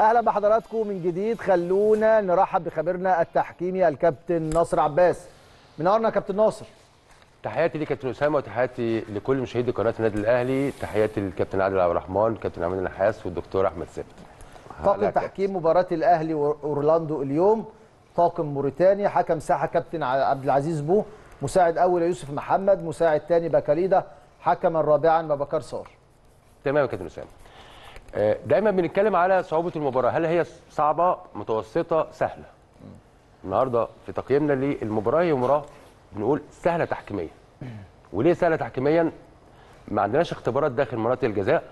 اهلا بحضراتكم من جديد خلونا نرحب بخبيرنا التحكيمي الكابتن ناصر عباس منورنا يا كابتن ناصر تحياتي ليك كابتن اسامه وتحياتي لكل مشاهدي قناه النادي الاهلي تحياتي للكابتن عادل عبد الرحمن كابتن عماد النحاس والدكتور احمد ثابت طاقم تحكيم مباراه الاهلي واورلاندو اليوم طاقم موريتانيا حكم ساحه كابتن عبد العزيز بو مساعد اول يوسف محمد مساعد ثاني بكاليدا حكما رابعا ببكر صار تمام يا كابتن اسامه آه، دايما بنتكلم على صعوبه المباراه هل هي صعبه متوسطه سهله النهارده في تقييمنا للمباراه هي مباراه بنقول سهله تحكيميا وليه سهله تحكيميا ما عندناش اختبارات داخل مناطق الجزاء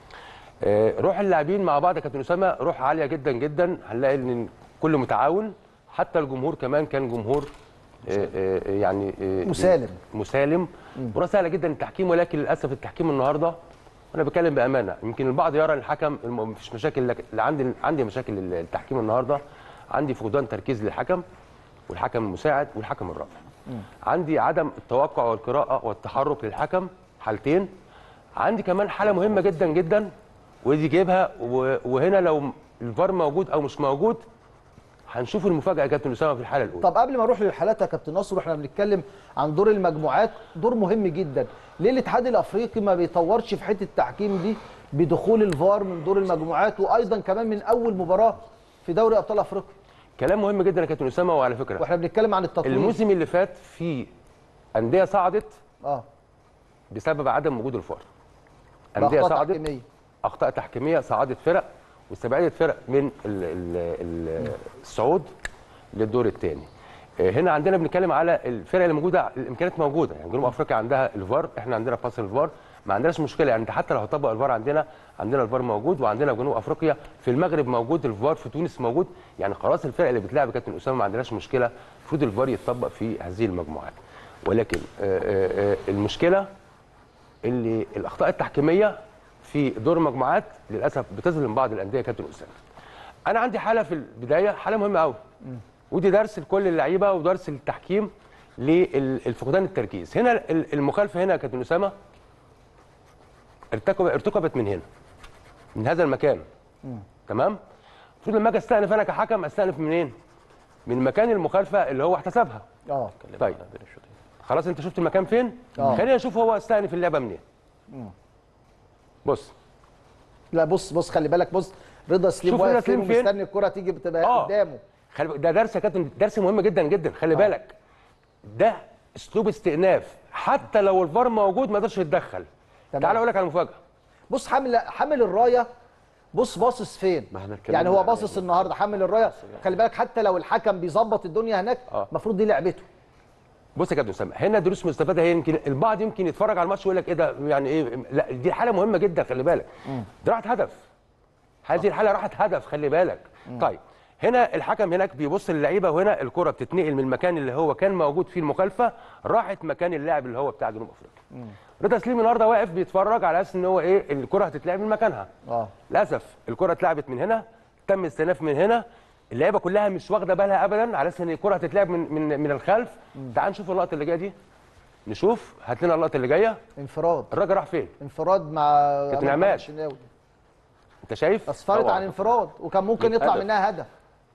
آه، روح اللاعبين مع بعض يا كابتن اسامه روح عاليه جدا جدا هنلاقي ان كل متعاون حتى الجمهور كمان كان جمهور آه، آه، يعني آه، مسالم. مسالم مباراه سهله جدا التحكيم ولكن للاسف التحكيم النهارده انا بتكلم بامانه يمكن البعض يرى الحكم الم- مفيش مشاكل لكن اللي عندي عندي مشاكل التحكيم النهارده عندي فقدان تركيز للحكم والحكم المساعد والحكم الرابع عندي عدم التوقع والقراءه والتحرك للحكم حالتين عندي كمان حاله مهمه جدا جدا ودي جايبها و- وهنا لو الفار موجود او مش موجود هنشوف المفاجاه يا كابتن اسامه في الحاله الاولى طب قبل ما نروح للحالات يا كابتن ناصر واحنا بنتكلم عن دور المجموعات دور مهم جدا ليه الاتحاد الافريقي ما بيطورش في حته التحكيم دي بدخول الفار من دور المجموعات وايضا كمان من اول مباراه في دوري ابطال افريقيا كلام مهم جدا يا كابتن اسامه وعلى فكره واحنا بنتكلم عن التطوير الموسم اللي فات في انديه صعدت اه بسبب عدم وجود الفار انديه بأخطاء صعدت تحكيمية. اخطاء تحكيميه صعدت فرق واستبعدت فرق من ال ال ال الصعود للدور الثاني هنا عندنا بنتكلم على الفرق اللي موجوده الامكانيات موجوده يعني جنوب افريقيا عندها الفار احنا عندنا في مصر الفار ما عندناش مشكله يعني انت حتى لو هتطبق الفار عندنا عندنا الفار موجود وعندنا في جنوب افريقيا في المغرب موجود الفار في تونس موجود يعني خلاص الفرق اللي بتلعب يا كابتن اسامه ما عندناش مشكله المفروض الفار يتطبق في هذه المجموعات ولكن آه، آه، آه، المشكله اللي الاخطاء التحكيميه في دور المجموعات للاسف بتظلم بعض الانديه يا كابتن اسامه. انا عندي حاله في البدايه حاله مهمه قوي ودي درس لكل اللعيبه ودرس التحكيم للفقدان التركيز. هنا ال- المخالفه هنا يا كابتن اسامه ارتكب ارتكبت من هنا من هذا المكان تمام؟ المفروض لما اجي استأنف انا كحكم استأنف منين؟ من مكان المخالفه اللي هو احتسبها. اه طيب خلاص انت شفت المكان فين؟ آه. خلينا نشوف هو استأنف اللعبه منين. بص لا بص بص خلي بالك بص رضا سليم شوف رضا واقف فين سليم فين؟ ومستني الكره تيجي بتبقى آه. قدامه خلي بالك ده درس يا كابتن درس مهم جدا جدا خلي بالك ده اسلوب استئناف حتى لو الفار موجود ما يقدرش يتدخل تمام. تعال اقول لك على مفاجاه بص حامل حامل الرايه بص باصص فين ما احنا اتكلمنا يعني هو على باصص النهارده حامل الرايه خلي بالك حتى لو الحكم بيظبط الدنيا هناك آه. المفروض دي لعبته بص يا كابتن اسامه هنا دروس مستفاده هي يمكن البعض يمكن يتفرج على الماتش ويقول لك ايه ده يعني ايه لا دي حاله مهمه جدا خلي بالك دي راحت هدف هذه الحاله راحت هدف خلي بالك طيب هنا الحكم هناك بيبص للعيبه وهنا الكره بتتنقل من المكان اللي هو كان موجود فيه المخالفه راحت مكان اللاعب اللي هو بتاع جنوب افريقيا رضا سليم النهارده واقف بيتفرج على اساس ان هو ايه الكره هتتلعب من مكانها اه للاسف الكره اتلعبت من هنا تم استئناف من هنا اللعيبه كلها مش واخده بالها ابدا على اساس ان الكره هتتلعب من من من الخلف تعال نشوف اللقطه اللي جايه دي نشوف هات لنا اللقطه اللي جايه انفراد الراجل راح فين انفراد مع كابتن أمام عماد. الشناوي. انت شايف اصفرت طبعاً. عن انفراد وكان ممكن يطلع هدف. منها هدف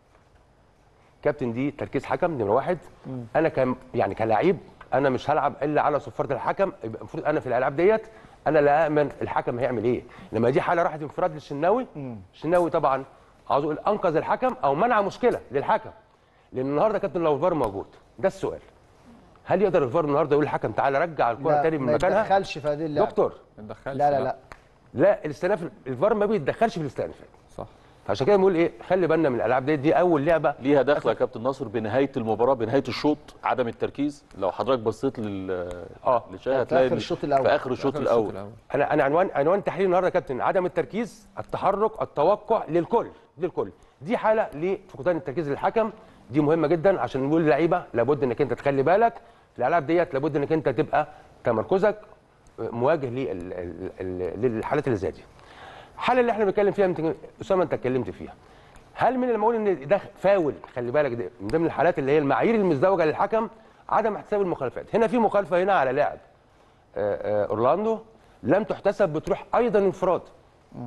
كابتن دي تركيز حكم نمره واحد انا كم يعني كلاعب انا مش هلعب الا على صفاره الحكم يبقى المفروض انا في الالعاب ديت انا لا امن الحكم هيعمل ايه لما دي حاله راحت انفراد للشناوي الشناوي طبعا عاوز اقول انقذ الحكم او منع مشكله للحكم لان النهارده كابتن لو الفار موجود ده السؤال هل يقدر الفار النهارده يقول للحكم تعالى رجع الكره لا تاني من ما مكانها يتدخلش في هذه اللعبه دكتور لا لا لا لا الاستئناف الفار ما بيتدخلش في الاستئنافات صح فعشان كده بنقول ايه خلي بالنا من الالعاب ديت دي اول لعبه ليها دخله يا كابتن ناصر بنهايه المباراه بنهايه الشوط عدم التركيز لو حضرتك بصيت لل اه للشاشه في هتلاقي آخر إن- الشوط الأول. في اخر الشوط الاول انا انا عنوان عنوان تحليل النهارده يا كابتن عدم التركيز التحرك التوقع للكل للكل دي حاله لفقدان التركيز للحكم دي مهمه جدا عشان نقول للعيبه لابد انك انت تخلي بالك الالعاب ديت لابد انك انت تبقى تمركزك مواجه لل- ال- ال- للحالات اللي زي دي الحاله اللي احنا بنتكلم فيها يمكن اسامه انت اتكلمت فيها هل من المقول ان ده فاول خلي بالك ده من ضمن الحالات اللي هي المعايير المزدوجه للحكم عدم احتساب المخالفات هنا في مخالفه هنا على لاعب آه، آه، اورلاندو لم تحتسب بتروح ايضا انفراد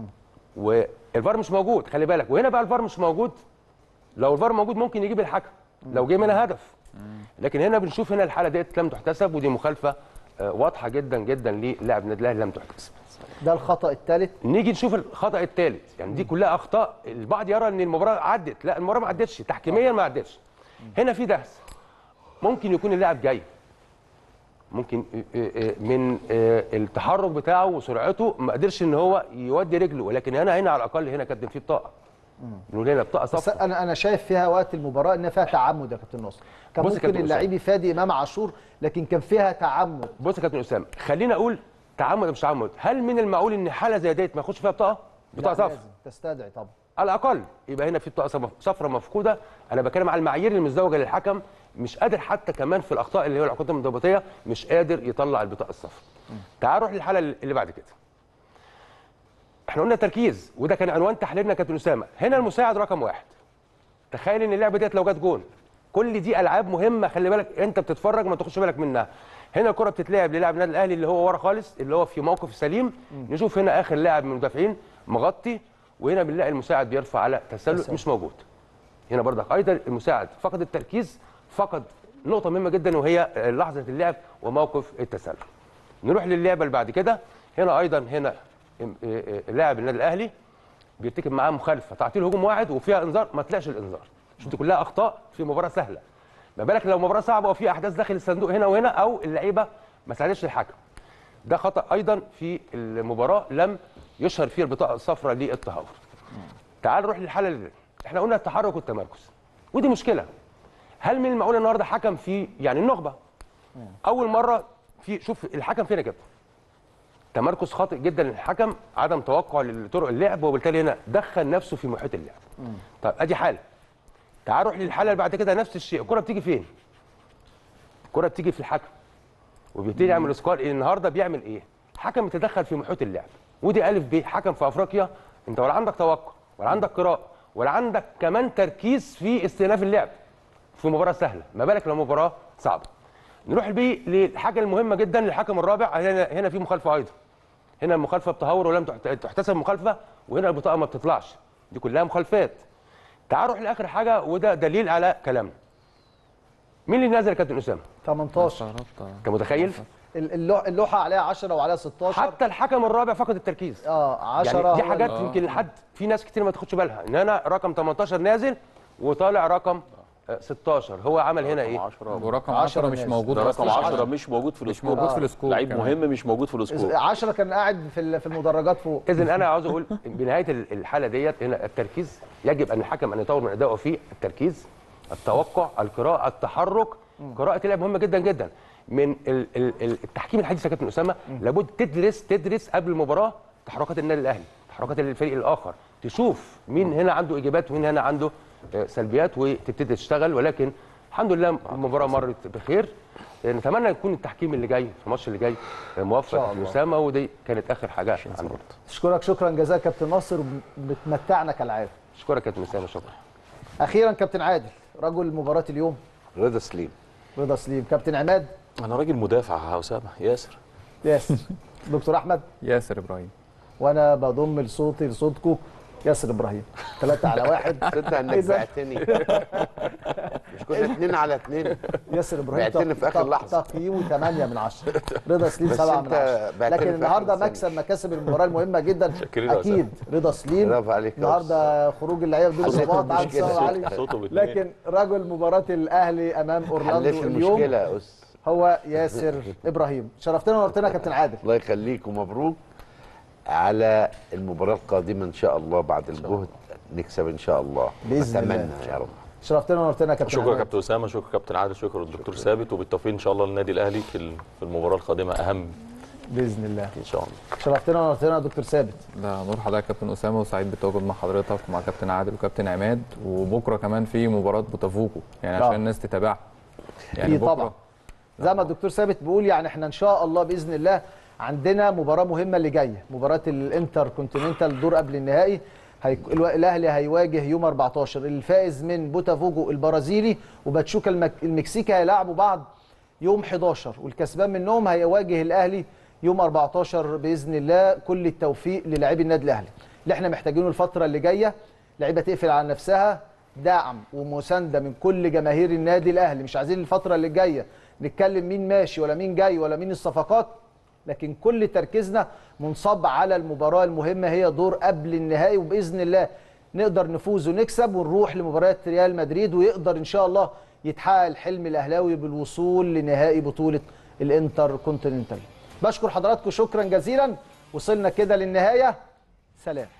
والفار مش موجود خلي بالك وهنا بقى الفار مش موجود لو الفار موجود ممكن يجيب الحكم لو جه منها هدف لكن هنا بنشوف هنا الحاله ديت لم تحتسب ودي مخالفه آه، واضحه جدا جدا للاعب النادي الاهلي لم تحتسب ده الخطا الثالث نيجي نشوف الخطا الثالث يعني دي كلها اخطاء البعض يرى ان المباراه عدت لا المباراه ما عدتش تحكيميا ما عدتش هنا في دهس ممكن يكون اللاعب جاي ممكن آه، آه، من آه، التحرك بتاعه وسرعته ما قدرش ان هو يودي رجله ولكن هنا هنا على الاقل هنا كانت في بطاقه نقول هنا بطاقه بس صفراء انا انا شايف فيها وقت المباراه ان فيها تعمد يا كابتن ناصر كان بص يا ممكن كابتن اللعيب يفادي امام عاشور لكن كان فيها تعمد بص يا كابتن اسامه خلينا اقول تعمد أو مش تعمد هل من المعقول ان حاله زي ديت ما ياخدش فيها بطاقه بطاقه لا، صفراء لازم تستدعي طبعا على الاقل يبقى هنا في بطاقه صفراء مفقوده انا بتكلم على المعايير المزدوجه للحكم مش قادر حتى كمان في الاخطاء اللي هي العقوبات الانضباطيه مش قادر يطلع البطاقه الصفراء تعال نروح للحاله اللي بعد كده احنا قلنا تركيز وده كان عنوان تحليلنا كابتن اسامه هنا المساعد رقم واحد تخيل ان اللعبه ديت لو جت جون كل دي العاب مهمه خلي بالك انت بتتفرج ما تاخدش بالك منها هنا الكره بتتلعب للاعب النادي الاهلي اللي هو ورا خالص اللي هو في موقف سليم نشوف هنا اخر لاعب من المدافعين مغطي وهنا بنلاقي المساعد بيرفع على تسلل مش موجود هنا برضك ايضا المساعد فقد التركيز فقد نقطه مهمه جدا وهي لحظه اللعب وموقف التسلل نروح للعبه اللي بعد كده هنا ايضا هنا لاعب النادي الاهلي بيرتكب معاه مخالفه تعطيل هجوم واحد وفيها انذار ما طلعش الانذار شفت كلها اخطاء في مباراه سهله ما بالك لو مباراه صعبه وفي احداث داخل الصندوق هنا وهنا او اللعيبه ما ساعدتش الحكم ده خطا ايضا في المباراه لم يشهر فيه البطاقه الصفراء للتهور تعال نروح للحاله اللي احنا قلنا التحرك والتمركز ودي مشكله هل من المعقول النهارده حكم في يعني النخبه اول مره في شوف الحكم فين يا كابتن تمركز خاطئ جدا للحكم عدم توقع لطرق اللعب وبالتالي هنا دخل نفسه في محيط اللعب طيب ادي حاله تعال نروح للحاله اللي بعد كده نفس الشيء الكره بتيجي فين الكره بتيجي في الحكم وبيبتدي يعمل سكوار النهارده بيعمل ايه حكم يتدخل في محيط اللعب ودي الف ب حكم في افريقيا انت ولا عندك توقع ولا عندك قراءه ولا عندك كمان تركيز في استئناف اللعب في مباراه سهله ما بالك لو مباراه صعبه نروح بيه للحاجه المهمه جدا للحكم الرابع هنا هنا في مخالفه ايضا هنا المخالفه بتهور ولم تحتسب مخالفه وهنا البطاقه ما بتطلعش دي كلها مخالفات تعال نروح لاخر حاجه وده دليل على كلامنا مين اللي نازل يا كابتن اسامه 18 انت متخيل اللوحه اللوحه عليها 10 وعليها 16 حتى الحكم الرابع فقد التركيز اه 10 يعني دي هو حاجات اللي- يمكن لحد في ناس كتير ما تاخدش بالها ان انا رقم 18 نازل وطالع رقم آه، 16 هو عمل هنا ايه 10 ورقم 10 10 مش ناس. موجود ده رقم أصلاً. 10 مش موجود في السكور موجود في السكور لعيب كمان. مهم مش موجود في السكور 10 كان قاعد في ال- في المدرجات فوق اذا انا عاوز اقول بنهايه ال- الحاله ديت هنا التركيز يجب ان الحكم ان يطور من ادائه فيه التركيز التوقع القراءه التحرك قراءه اللعب مهمه جدا جدا من ال- ال- ال- التحكيم الحديث يا كابتن اسامه لابد تدرس تدرس قبل المباراه تحركات النادي الاهلي تحركات الفريق الاخر تشوف مين هنا عنده ايجابيات ومين هنا عنده آه، سلبيات وتبتدي تشتغل ولكن الحمد لله المباراه مرت بخير نتمنى يكون التحكيم اللي جاي في الماتش اللي جاي آه، موفق إن شاء يا الله. اسامه ودي كانت اخر حاجه عندنا اشكرك شكرا جزاك كابتن ناصر بتمتعنا كالعاده اشكرك يا كابتن اسامه شكرا اخيرا كابتن عادل رجل مباراه اليوم رضا سليم رضا سليم كابتن عماد انا راجل مدافع يا اسامه ياسر ياسر دكتور احمد ياسر ابراهيم وانا بضم لصوتي لصوتكم ياسر ابراهيم ثلاثة على واحد تصدق انك إذا- بعتني مش كنا اتنين على اتنين ياسر ابراهيم بعتني في آخر تق- لحظة. تقييمه 8 من 10 رضا سليم بس 7 أنت من 10 بعتني لكن في آخر النهارده السنة. مكسب مكاسب المباراه المهمه جدا شاكرين يا اكيد رضا سليم برافو عليك يا النهارده خروج اللعيبه بدون حليت اصابات عن المشكلة. سامر علي صوته باتنين. لكن رجل مباراه الاهلي امام حليت اورلاندو اليوم المشكله يا اس هو ياسر ابراهيم شرفتنا ونورتنا يا كابتن عادل الله يخليك ومبروك على المباراه القادمه ان شاء الله بعد الجهد نكسب ان شاء الله بإذن الله. اتمنى يا رب شرفتنا ونورتنا يا كابتن شكرا يا عماد. كابتن اسامه شكرا كابتن عادل شكرا للدكتور ثابت وبالتوفيق ان شاء الله للنادي الاهلي في ال- في المباراه القادمه اهم باذن الله ان شاء الله شرفتنا ونورتنا يا دكتور ثابت ده نور حضرتك كابتن اسامه وسعيد بالتواجد مع حضرتك ومع كابتن عادل وكابتن عماد وبكره كمان في مباراه بوتافوكو يعني آه. عشان الناس تتابعها يعني أكيد طبعا زي ما الدكتور ثابت بيقول يعني احنا ان شاء الله باذن الله عندنا مباراه مهمه اللي جايه مباراه الانتر كونتيننتال دور قبل النهائي هي... الو- الاهلي هيواجه يوم 14 الفائز من بوتافوجو البرازيلي وباتشوكا المك... المكسيكي هيلاعبوا بعض يوم 11 والكسبان منهم هيواجه الاهلي يوم 14 باذن الله كل التوفيق للاعبي النادي الاهلي اللي احنا محتاجينه الفتره اللي جايه لعيبه تقفل على نفسها دعم ومسانده من كل جماهير النادي الاهلي مش عايزين الفتره اللي جايه نتكلم مين ماشي ولا مين جاي ولا مين الصفقات لكن كل تركيزنا منصب على المباراه المهمه هي دور قبل النهائي وباذن الله نقدر نفوز ونكسب ونروح لمباراه ريال مدريد ويقدر ان شاء الله يتحقق الحلم الاهلاوي بالوصول لنهائي بطوله الانتر كونتيننتال بشكر حضراتكم شكرا جزيلا وصلنا كده للنهايه سلام